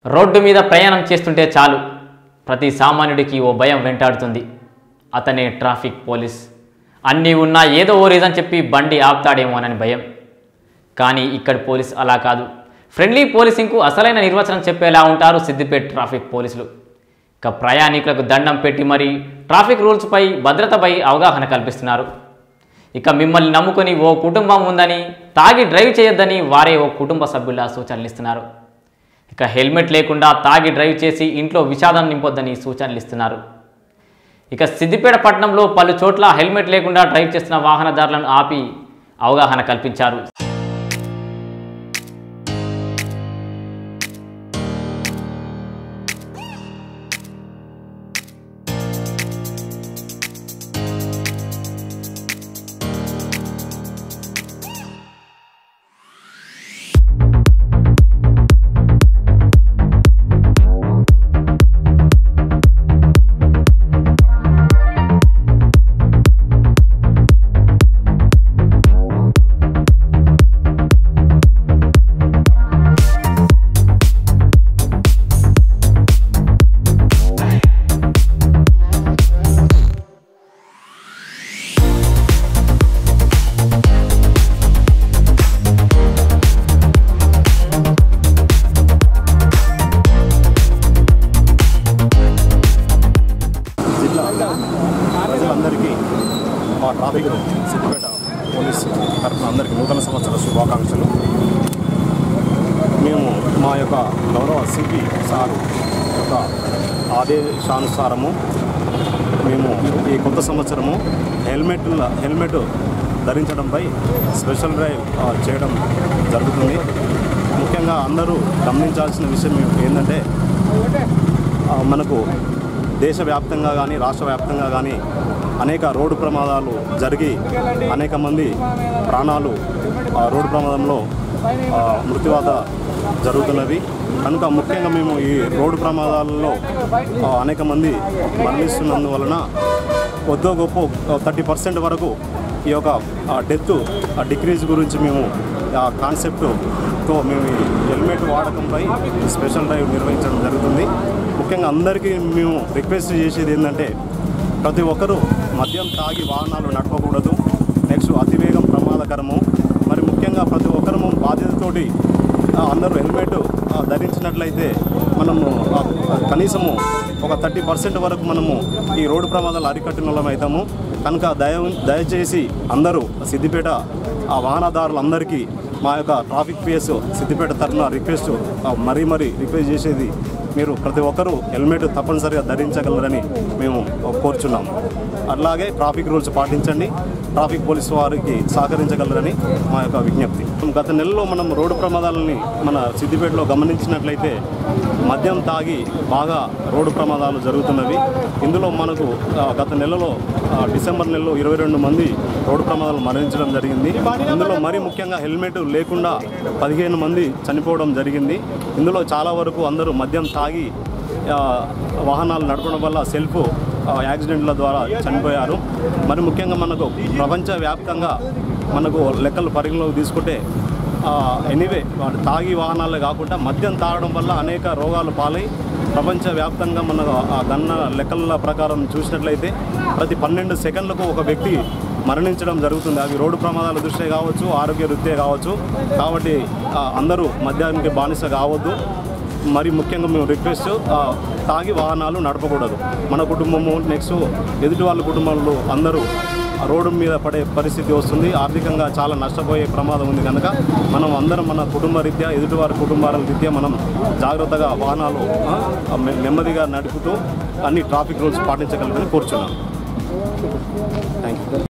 road మీద ప్రయాణం చేస్తుంటే చాలు ప్రతి సామాన్యుడికి ఓ భయం వెంటాడుతుంది అతనే ట్రాఫిక్ పోలీస్ అన్నీ ఉన్నా ఏదో ఓ రీజన్ చెప్పి బండి ఆపుతాడేమోనని భయం కానీ ఇక్కడ పోలీస్ అలా కాదు ఫ్రెండ్లీ పోలీసింగ్కు అసలైన నిర్వచనం చెప్పేలా ఉంటారు సిద్దిపేట ట్రాఫిక్ పోలీసులు ఇక ప్రయాణికులకు దండం పెట్టి మరీ ట్రాఫిక్ రూల్స్పై భద్రతపై అవగాహన కల్పిస్తున్నారు ఇక మిమ్మల్ని నమ్ముకొని ఓ కుటుంబం ఉందని తాగి డ్రైవ్ చేయొద్దని వారే ఓ కుటుంబ సభ్యుల సూచనలు ఇస్తున్నారు ఇక హెల్మెట్ లేకుండా తాగి డ్రైవ్ చేసి ఇంట్లో విషాదం నింపొద్దని సూచనలు ఇస్తున్నారు ఇక సిద్దిపేట పట్టణంలో పలు చోట్ల హెల్మెట్ లేకుండా డ్రైవ్ చేస్తున్న వాహనదారులను ఆపి అవగాహన కల్పించారు జిల్లా ప్రజలందరికీ మా ట్రాఫిక్ సిద్దిపేట పోలీస్ తరఫున అందరికీ నూతన సంవత్సర శుభాకాంక్షలు మేము మా యొక్క గౌరవ సిపి సార్ యొక్క ఆదేశానుసారము మేము ఈ కొత్త సంవత్సరము హెల్మెట్ హెల్మెట్ ధరించడంపై స్పెషల్ డ్రైవ్ ఆ, చేయడం జరుగుతుంది ముఖ్యంగా అందరూ గమనించాల్సిన విషయం ఏంటంటే ఆ, మనకు దేశవ్యాప్తంగా కానీ రాష్ట్ర వ్యాప్తంగా కానీ అనేక రోడ్డు ప్రమాదాలు జరిగి అనేక మంది ప్రాణాలు ఆ రోడ్డు ప్రమాదంలో ఆ, మృత్యువాత జరుగుతున్నవి కనుక ముఖ్యంగా మేము ఈ రోడ్డు ప్రమాదాలలో ఆ, అనేక మంది మరణిస్తున్నందువలన కొద్దో గొప్ప థర్టీ పర్సెంట్ వరకు ఈ యొక్క డెత్ డిక్రీజ్ గురించి మేము ఆ కాన్సెప్ట్తో మేము ఈ హెల్మెట్ వాడకంపై స్పెషల్ డ్రైవ్ నిర్వహించడం జరుగుతుంది ముఖ్యంగా అందరికీ మేము రిక్వెస్ట్ చేసేది ఏంటంటే ప్రతి ఒక్కరూ మద్యం తాగి వాహనాలు నడపకూడదు నెక్స్ట్ అతివేగం ప్రమాదకరము మరి ముఖ్యంగా ప్రతి ఒక్కరము బాధ్యతతోటి ఆ, అందరూ హెల్మెట్ ఆ, ధరించినట్లయితే మనము ఆ, కనీసము ఒక థర్టీ పర్సెంట్ వరకు మనము ఈ రోడ్డు ప్రమాదాలు అరికట్టిన వాళ్ళం అవుతాము కనుక దయ దయచేసి అందరూ సిద్దిపేట ఆ వాహనదారులందరికీ మా యొక్క ట్రాఫిక్ పిఎస్ సిద్దిపేట తరఫున రిక్వెస్ట్ ఆ, మరీ మరీ రిక్వెస్ట్ చేసేది మీరు ప్రతి ఒక్కరూ హెల్మెట్ తప్పనిసరిగా ధరించగలరని మేము కోరుచున్నాము అలాగే ట్రాఫిక్ రూల్స్ పాటించండి ట్రాఫిక్ పోలీసు వారికి సహకరించగలరని మా యొక్క విజ్ఞప్తి గత నెలలో మనం రోడ్డు ప్రమాదాలని మన సిద్దిపేటలో గమనించినట్లయితే మద్యం తాగి బాగా రోడ్డు ప్రమాదాలు జరుగుతున్నవి ఇందులో మనకు ఆ, గత నెలలో ఆ, డిసెంబర్ నెలలో ఇరవై రెండు మంది రోడ్డు ప్రమాదాలు మరణించడం జరిగింది ఇందులో మరీ ముఖ్యంగా హెల్మెట్ లేకుండా పదిహేను మంది చనిపోవడం జరిగింది ఇందులో చాలా వరకు అందరూ మద్యం తాగి ఆ, వాహనాలు నడపడం వల్ల సెల్ఫ్ ఆ, యాక్సిడెంట్ల ద్వారా చనిపోయారు మరి ముఖ్యంగా మనకు ప్రపంచవ్యాప్తంగా మనకు లెక్కలు పరిగణలోకి తీసుకుంటే ఎనీవే వాడు తాగి వాహనాలే కాకుండా మద్యం తాగడం వల్ల అనేక రోగాలు పాలై ప్రపంచవ్యాప్తంగా మన ఆ గన్న లెక్కల ప్రకారం చూసినట్లయితే ప్రతి పన్నెండు సెకండ్లకు ఒక వ్యక్తి మరణించడం జరుగుతుంది అవి రోడ్డు ప్రమాదాల దృష్ట్యా కావచ్చు ఆరోగ్య రీత్యా కావచ్చు కాబట్టి ఆ, అందరూ మద్యానికి బానిస కావద్దు మరి ముఖ్యంగా మేము రిక్వెస్ట్ ఆ, తాగి వాహనాలు నడపకూడదు మన కుటుంబము నెక్స్ట్ ఎదుటి వాళ్ళ కుటుంబాలు అందరూ ఆ రోడ్డు మీద పడే పరిస్థితి వస్తుంది ఆర్థికంగా చాలా నష్టపోయే ప్రమాదం ఉంది కనుక మనం అందరం మన కుటుంబ రీత్యా ఎదుటివారి కుటుంబాల రీత్యా మనం జాగ్రత్తగా వాహనాలు ఆ, మె- నెమ్మదిగా నడుపుతూ అన్ని ట్రాఫిక్ రూల్స్ పాటించగలరని కోరుచున్నాను థ్యాంక్ యూ